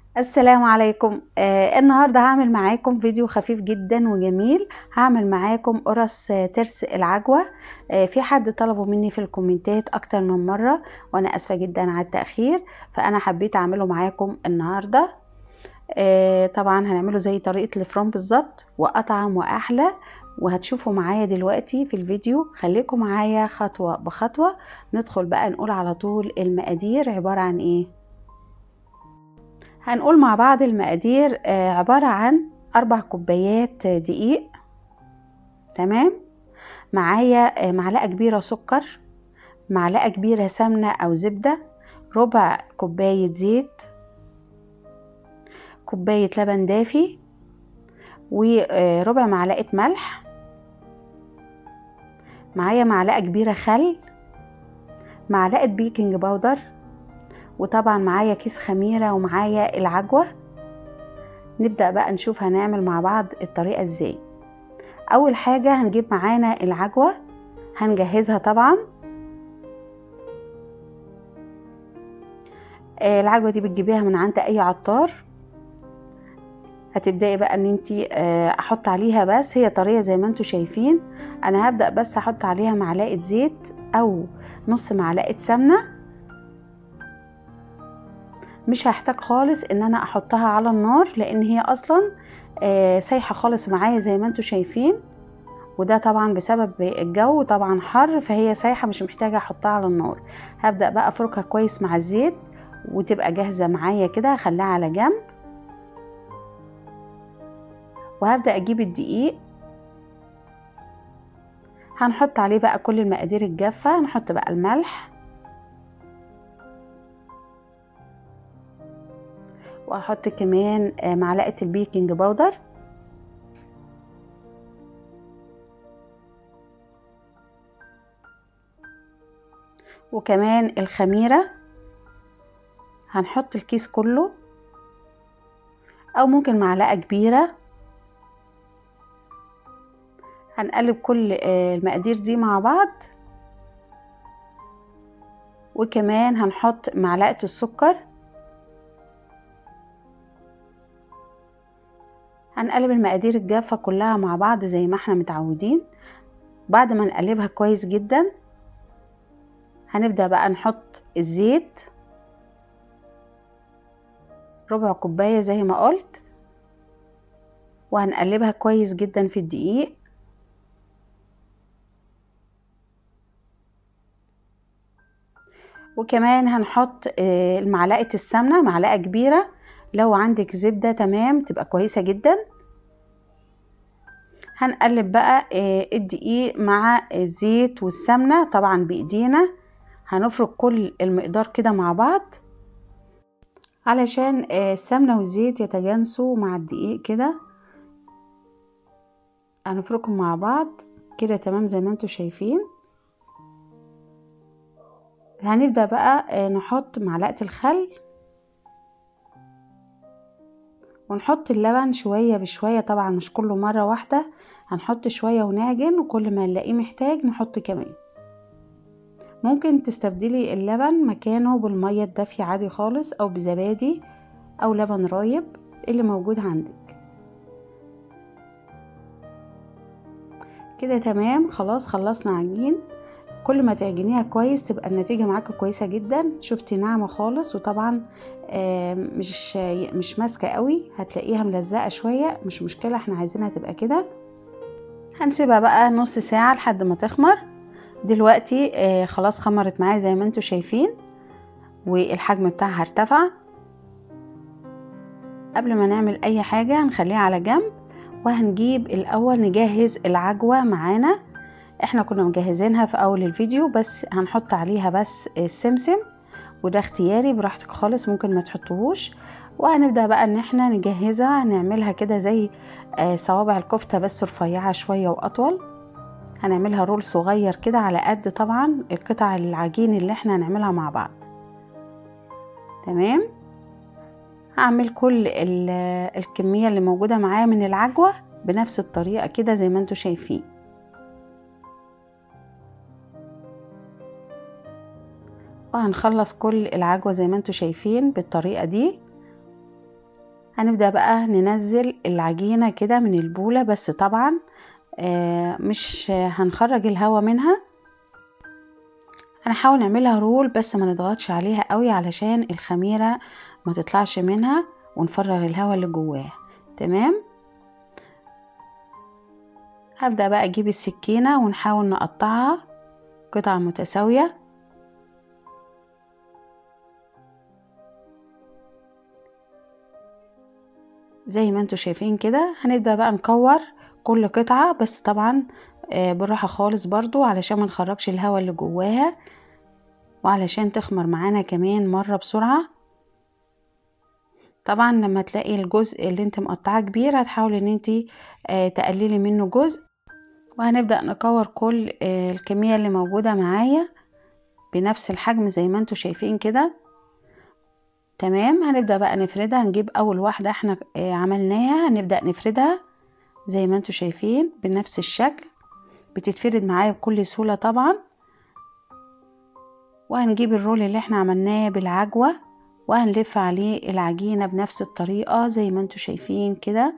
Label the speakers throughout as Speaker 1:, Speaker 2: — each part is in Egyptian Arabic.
Speaker 1: السلام عليكم آه النهاردة هعمل معاكم فيديو خفيف جدا وجميل هعمل معاكم قرص آه، ترس العجوة آه في حد طلبه مني في الكومنتات اكتر من مرة وانا اسفة جدا على التأخير فانا حبيت اعمله معاكم النهاردة آه طبعا هنعمله زي طريقة الفرون بالظبط واطعم واحلى وهتشوفوا معايا دلوقتي في الفيديو خليكم معايا خطوة بخطوة ندخل بقى نقول على طول المقادير عبارة عن ايه هنقول مع بعض المقادير آه، عبارة عن أربع كوبايات دقيق تمام معايا آه، معلقة كبيرة سكر معلقة كبيرة سمنة أو زبدة ربع كوباية زيت كوباية لبن دافي وربع معلقة ملح معايا معلقة كبيرة خل معلقة بيكنج باودر وطبعا معايا كيس خميرة ومعايا العجوة نبدأ بقى نشوف هنعمل مع بعض الطريقة ازاي اول حاجة هنجيب معانا العجوة هنجهزها طبعا آه، العجوة دي بتجيبيها من عند اي عطار هتبدأي بقى ان انتي آه، احط عليها بس هي طرية زي ما انتوا شايفين انا هبدأ بس احط عليها معلقة زيت او نص معلقة سمنة مش هحتاج خالص ان انا احطها على النار لان هي اصلا آه، سايحه خالص معايا زي ما انتم شايفين وده طبعا بسبب الجو طبعا حر فهي سايحه مش محتاجه احطها على النار هبدا بقى افركها كويس مع الزيت وتبقى جاهزه معايا كده هخليها على جنب وهبدا اجيب الدقيق هنحط عليه بقى كل المقادير الجافه نحط بقى الملح واحط كمان آه، معلقه البيكنج باودر وكمان الخميره هنحط الكيس كله او ممكن معلقه كبيره هنقلب كل آه، المقادير دي مع بعض وكمان هنحط معلقه السكر هنقلب المقادير الجافة كلها مع بعض زي ما احنا متعودين بعد ما نقلبها كويس جدا هنبدأ بقى نحط الزيت ربع كوباية زي ما قلت وهنقلبها كويس جدا في الدقيق وكمان هنحط آه، معلقة السمنة معلقة كبيرة لو عندك زبدة تمام تبقى كويسة جدا هنقلب بقى آه، الدقيق مع الزيت والسمنة طبعا بايدينا هنفرك كل المقدار كده مع بعض علشان آه، السمنة والزيت يتجانسوا مع الدقيق كده هنفركهم مع بعض كده تمام زي ما انتوا شايفين هنبدأ بقى آه، نحط معلقة الخل ونحط اللبن شوية بشوية طبعا مش كله مرة واحدة هنحط شوية ونعجن وكل ما نلاقيه محتاج نحط كمان ممكن تستبدلي اللبن مكانه بالمية الدافية عادي خالص او بزبادي او لبن رايب اللي موجود عندك كده تمام خلاص خلصنا عجين كل ما تعجنيها كويس تبقى النتيجة معاكي كويسة جدا شفتي ناعمة خالص وطبعا مش مش ماسكة قوي هتلاقيها ملزقة شوية مش مشكلة احنا عايزينها تبقى كده هنسيبها بقى نص ساعة لحد ما تخمر دلوقتي آه، خلاص خمرت معايا زي ما انتوا شايفين والحجم بتاعها ارتفع قبل ما نعمل اي حاجة هنخليها على جنب وهنجيب الاول نجهز العجوة معانا احنا كنا مجهزينها في اول الفيديو بس هنحط عليها بس السمسم وده اختياري براحتك خالص ممكن ما تحطوهوش وهنبدا بقى ان احنا نجهزها نعملها كده زي آه، صوابع الكفته بس رفيعه شويه واطول هنعملها رول صغير كده على قد طبعا القطع العجين اللي احنا هنعملها مع بعض تمام هعمل كل الكميه اللي موجوده معايا من العجوه بنفس الطريقه كده زي ما انتوا شايفين وهنخلص كل العجوة زي ما انتوا شايفين بالطريقة دي هنبدأ بقى ننزل العجينة كده من البولة بس طبعا آه مش هنخرج الهواء منها هنحاول نعملها رول بس ما نضغطش عليها قوي علشان الخميرة ما تطلعش منها ونفرغ الهواء اللي جواها تمام هبدأ بقى اجيب السكينة ونحاول نقطعها قطع متساوية زي ما انتوا شايفين كده هنبدأ بقى نكور كل قطعة بس طبعا آه، بالراحة خالص برضو علشان ما نخرجش الهواء اللي جواها وعلشان تخمر معانا كمان مرة بسرعة طبعا لما تلاقي الجزء اللي انت مقطعاه كبير هتحاولي ان انت آه، تقللي منه جزء وهنبدأ نكور كل آه، الكمية اللي موجودة معايا بنفس الحجم زي ما انتوا شايفين كده تمام هنبدأ بقى نفردها هنجيب اول واحدة احنا عملناها هنبدأ نفردها زي ما انتوا شايفين بنفس الشكل بتتفرد معايا بكل سهولة طبعا وهنجيب الرول اللي احنا عملناه بالعجوة وهنلف عليه العجينة بنفس الطريقة زي ما انتوا شايفين كده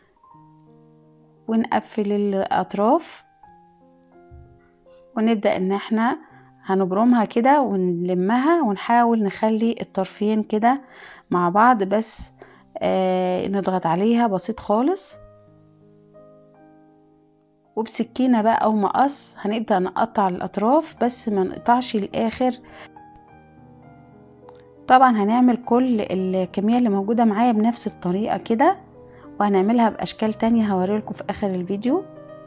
Speaker 1: ونقفل الأطراف ونبدأ ان احنا هنبرمها كده ونلمها ونحاول نخلي الطرفين كده مع بعض بس آه نضغط عليها بسيط خالص وبسكينة بقى أو مقص هنبدأ نقطع الأطراف بس ما نقطعش الآخر طبعا هنعمل كل الكمية اللي موجودة معايا بنفس الطريقة كده وهنعملها بأشكال تانية هوريلكم في آخر الفيديو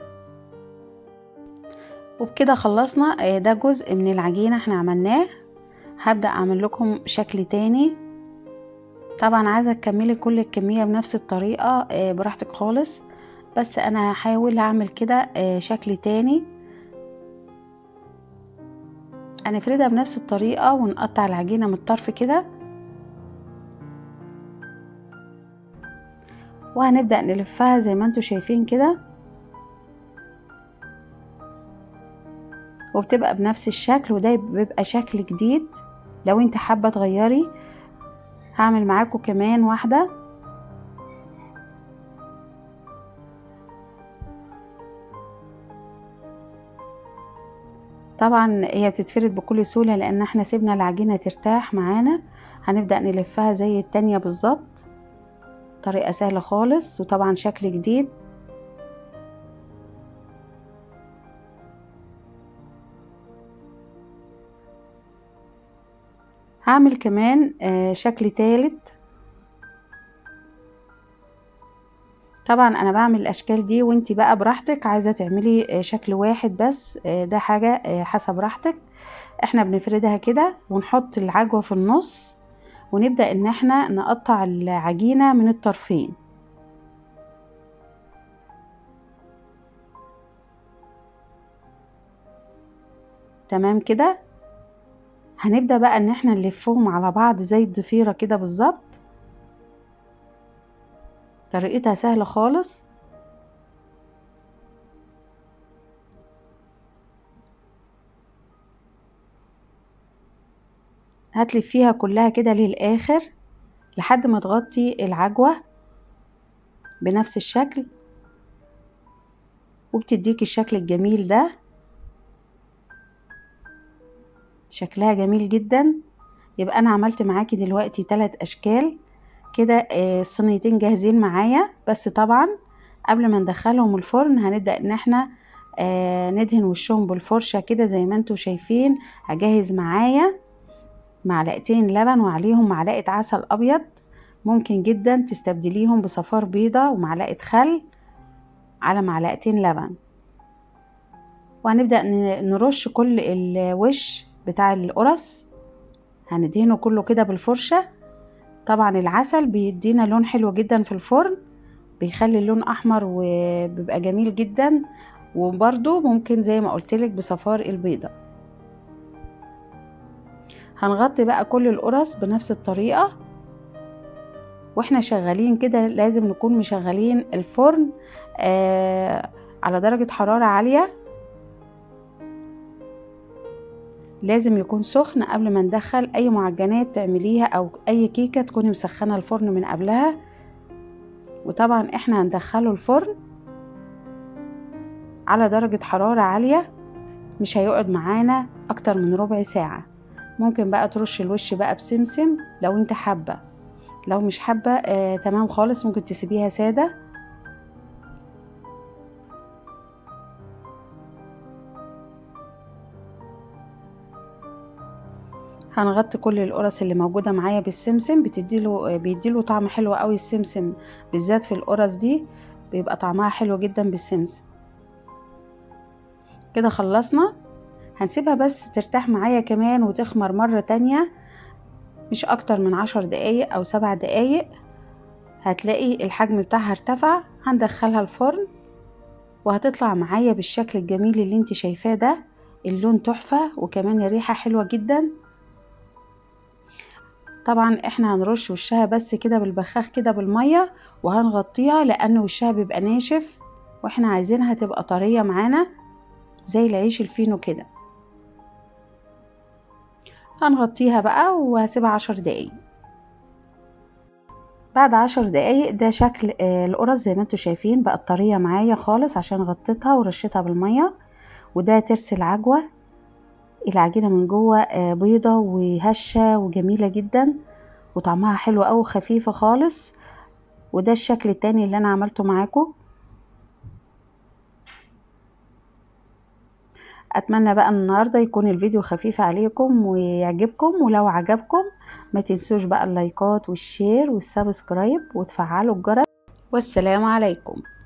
Speaker 1: وبكده خلصنا آه، ده جزء من العجينة احنا عملناه هبدأ أعمل لكم شكل تاني طبعا عايزة تكملي كل الكمية بنفس الطريقة آه، براحتك خالص بس انا هحاول اعمل كده آه، شكل تاني هنفردها بنفس الطريقة ونقطع العجينة من الطرف كده وهنبدأ نلفها زي ما انتوا شايفين كده وبتبقى بنفس الشكل وده بيبقى شكل جديد لو انت حابة تغيري هعمل معاكم كمان واحدة طبعا هي بتتفرد بكل سهولة لان احنا سيبنا العجينة ترتاح معانا هنبدأ نلفها زي التانية بالظبط طريقة سهلة خالص وطبعا شكل جديد هعمل كمان آه، شكل تالت طبعا انا بعمل الاشكال دي وانتي بقى براحتك عايزه تعملي آه، شكل واحد بس آه، ده حاجه آه، حسب راحتك احنا بنفردها كده ونحط العجوه في النص ونبدا ان احنا نقطع العجينه من الطرفين تمام كده هنبدا بقى ان احنا نلفهم على بعض زي الضفيره كده بالظبط طريقتها سهلة خالص هتلفيها كلها كده للآخر لحد ما تغطي العجوة بنفس الشكل وبتديك الشكل الجميل ده شكلها جميل جدا يبقى انا عملت معاكي دلوقتي ثلاث اشكال كده آه، الصينيتين جاهزين معايا بس طبعا قبل ما ندخلهم الفرن هنبدأ ان احنا آه، ندهن وشهم بالفرشة كده زي ما انتوا شايفين هجهز معايا معلقتين لبن وعليهم معلقة عسل ابيض ممكن جدا تستبدليهم بصفار بيضة ومعلقة خل على معلقتين لبن وهنبدأ نرش كل الوش بتاع القرص هندهنه كله كده بالفرشة طبعا العسل بيدينا لون حلو جدا في الفرن بيخلي اللون احمر وبيبقى جميل جدا وبرده ممكن زي ما قلتلك بصفار البيضة هنغطي بقى كل القرص بنفس الطريقة واحنا شغالين كده لازم نكون مشغلين الفرن آه على درجة حرارة عالية لازم يكون سخن قبل ما ندخل اي معجنات تعمليها او اي كيكه تكوني مسخنه الفرن من قبلها وطبعا احنا هندخله الفرن على درجة حرارة عالية مش هيقعد معانا اكتر من ربع ساعة ممكن بقى ترش الوش بقى بسمسم لو انت حابة لو مش حابة آه تمام خالص ممكن تسيبيها سادة هنغطي كل القرص اللي موجوده معايا بالسمسم بتديله بيديله طعم حلو قوي السمسم بالذات في القرص دي بيبقى طعمها حلو جدا بالسمسم كده خلصنا هنسيبها بس ترتاح معايا كمان وتخمر مرة تانية مش اكتر من عشر دقايق او سبع دقايق هتلاقي الحجم بتاعها ارتفع هندخلها الفرن وهتطلع معايا بالشكل الجميل اللي انت شايفاه ده اللون تحفة وكمان الريحة حلوة جدا طبعا احنا هنرش وشها بس كده بالبخاخ كده بالمية وهنغطيها لان وشها بيبقى ناشف واحنا عايزينها تبقى طرية معانا زي العيش الفينو كده هنغطيها بقى وهسيبها عشر دقايق بعد عشر دقايق ده شكل القرص زي ما انتوا شايفين بقت طرية معايا خالص عشان غطيتها ورشيتها بالمية وده ترس العجوة العجينة من جوه بيضة وهشة وجميلة جدا وطعمها حلو أوي خفيفة خالص وده الشكل التاني اللي أنا عملته معاكم اتمنى بقى النهارده يكون الفيديو خفيف عليكم ويعجبكم ولو عجبكم ما تنسوش بقى اللايكات والشير والسبسكرايب وتفعلوا الجرس والسلام عليكم